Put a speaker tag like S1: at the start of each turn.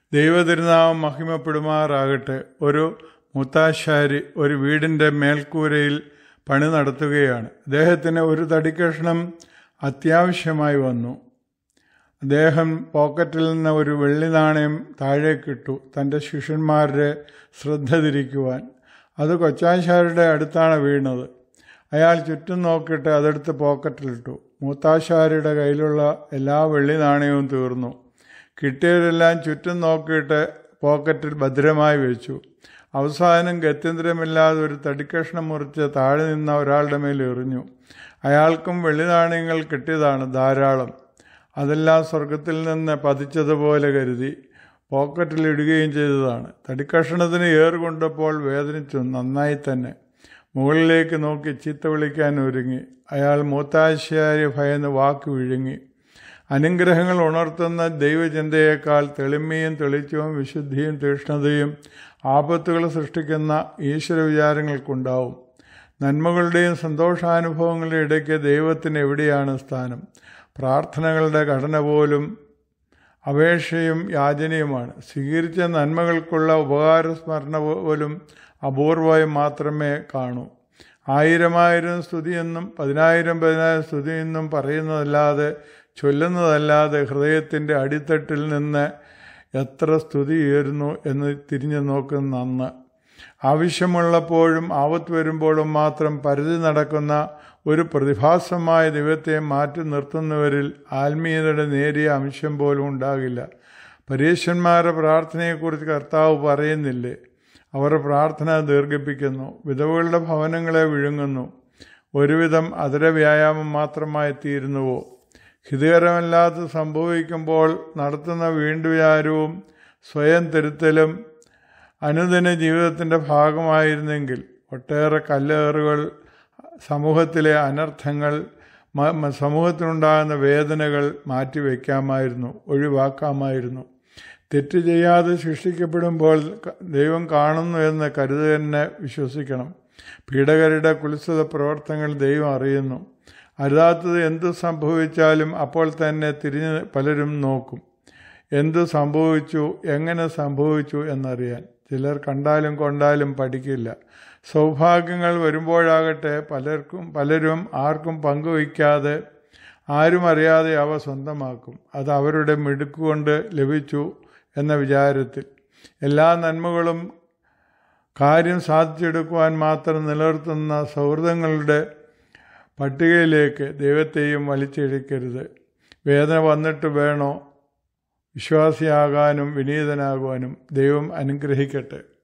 S1: ദൈവതിരുനാമം മഹിമപ്പെടുമാറാകട്ടെ ഒരു മുത്താശാരി ഒരു വീടിൻ്റെ മേൽക്കൂരയിൽ പണി നടത്തുകയാണ് അദ്ദേഹത്തിന് ഒരു തടിക്കഷ്ണം അത്യാവശ്യമായി വന്നു അദ്ദേഹം പോക്കറ്റിൽ നിന്ന് ഒരു വെള്ളി നാണയം താഴേക്കിട്ടു തൻ്റെ ശിഷ്യന്മാരുടെ ശ്രദ്ധ തിരിക്കുവാൻ അത് കൊച്ചാശാരുടെ അടുത്താണ് വീണത് അയാൾ ചുറ്റും നോക്കിയിട്ട് അതെടുത്ത് പോക്കറ്റിലിട്ടു മൂത്താശാരിയുടെ കയ്യിലുള്ള എല്ലാ വെള്ളി നാണയവും തീർന്നു കിട്ടിയതെല്ലാം ചുറ്റും നോക്കിയിട്ട് പോക്കറ്റിൽ ഭദ്രമായി വെച്ചു അവസാനം ഗത്യന്തരമില്ലാതെ ഒരു തടിക്കഷ്ണം മുറിച്ച് താഴെ നിന്ന ഒരാളുടെ മേൽ എറിഞ്ഞു അയാൾക്കും വെള്ളി നാണയങ്ങൾ കിട്ടിയതാണ് ധാരാളം അതെല്ലാം സ്വർഗത്തിൽ നിന്ന് പതിച്ചതുപോലെ കരുതി പോക്കറ്റിലിടുകയും ചെയ്തതാണ് തടിക്കഷണത്തിന് ഏറുകൊണ്ടപ്പോൾ വേദനിച്ചു നന്നായി തന്നെ മുകളിലേക്ക് നോക്കി ചീത്ത വിളിക്കാൻ ഒരുങ്ങി അയാൾ മൂത്താശ്ശാരി ഭയന്ന് വാക്ക് വിഴുങ്ങി അനുഗ്രഹങ്ങൾ ഉണർത്തുന്ന ദൈവചിന്തയേക്കാൾ തെളിമയും തെളിച്ചവും വിശുദ്ധിയും തീഷ്ണതയും ആപത്തുകൾ സൃഷ്ടിക്കുന്ന ഈശ്വര വിചാരങ്ങൾക്കുണ്ടാവും നന്മകളുടെയും സന്തോഷാനുഭവങ്ങളുടെയും ഇടയ്ക്ക് ദൈവത്തിന് എവിടെയാണ് സ്ഥാനം പ്രാർത്ഥനകളുടെ ഘടന പോലും അപേക്ഷയും യാചനയുമാണ് സ്വീകരിച്ച നന്മകൾക്കുള്ള ഉപകാരസ്മരണ പോലും അപൂർവമായി മാത്രമേ കാണൂ ആയിരമായിരം സ്തുതിയെന്നും പതിനായിരം പതിനായിരം സ്തുതിയെന്നും പറയുന്നതല്ലാതെ ചൊല്ലുന്നതല്ലാതെ ഹൃദയത്തിൻ്റെ അടിത്തട്ടിൽ നിന്ന് എത്ര സ്തുതി ഉയരുന്നു എന്ന് തിരിഞ്ഞു നോക്കുന്ന നന്ന് ആവശ്യമുള്ളപ്പോഴും ആപത്ത് വരുമ്പോഴും മാത്രം പരിധി നടക്കുന്ന ഒരു പ്രതിഭാസമായ ദൈവത്തെ മാറ്റി നിർത്തുന്നവരിൽ ആത്മീയതയുടെ നേരിയ അംശം പോലും ഉണ്ടാകില്ല പരീക്ഷന്മാരുടെ പ്രാർത്ഥനയെക്കുറിച്ച് കർത്താവ് പറയുന്നില്ലേ അവർ പ്രാർത്ഥന ദീർഘിപ്പിക്കുന്നു വിധവകളുടെ ഭവനങ്ങളെ വിഴുങ്ങുന്നു ഒരുവിധം അതര വ്യായാമം മാത്രമായി തീരുന്നുവോ ഹിതകരമല്ലാത്ത സംഭവിക്കുമ്പോൾ നടത്തുന്ന വീണ്ടുവിചാരവും സ്വയം തിരുത്തലും അനുദിന ജീവിതത്തിൻ്റെ ഭാഗമായിരുന്നെങ്കിൽ ഒട്ടേറെ കല്ലേറുകൾ സമൂഹത്തിലെ അനർത്ഥങ്ങൾ സമൂഹത്തിനുണ്ടാകുന്ന വേദനകൾ മാറ്റിവെക്കാമായിരുന്നു ഒഴിവാക്കാമായിരുന്നു തെറ്റ് ചെയ്യാതെ ശിക്ഷിക്കപ്പെടുമ്പോൾ ദൈവം കാണുന്നു എന്ന് കരുതി തന്നെ വിശ്വസിക്കണം പീഡകരുടെ കുലിസത പ്രവർത്തനങ്ങൾ ദൈവം അറിയുന്നു അരുതാത്തത് എന്തു സംഭവിച്ചാലും അപ്പോൾ തന്നെ തിരിഞ്ഞ് പലരും നോക്കും എന്തു സംഭവിച്ചു എങ്ങനെ സംഭവിച്ചു എന്നറിയാൻ ചിലർ കണ്ടാലും കൊണ്ടാലും പഠിക്കില്ല സൗഭാഗ്യങ്ങൾ വരുമ്പോഴാകട്ടെ പലർക്കും പലരും ആർക്കും പങ്കുവയ്ക്കാതെ ആരും അറിയാതെ അവ സ്വന്തമാക്കും അത് അവരുടെ മിടുക്കുകൊണ്ട് ലഭിച്ചു എന്ന വിചാരത്തിൽ എല്ലാ നന്മകളും കാര്യം സാധിച്ചെടുക്കുവാൻ മാത്രം നിലനിർത്തുന്ന സൗഹൃദങ്ങളുടെ പട്ടികയിലേക്ക് ദൈവത്തെയും വലിച്ചിഴക്കരുത് വേദന വന്നിട്ട് വേണോ വിശ്വാസിയാകാനും വിനീതനാകുവാനും ദൈവം അനുഗ്രഹിക്കട്ടെ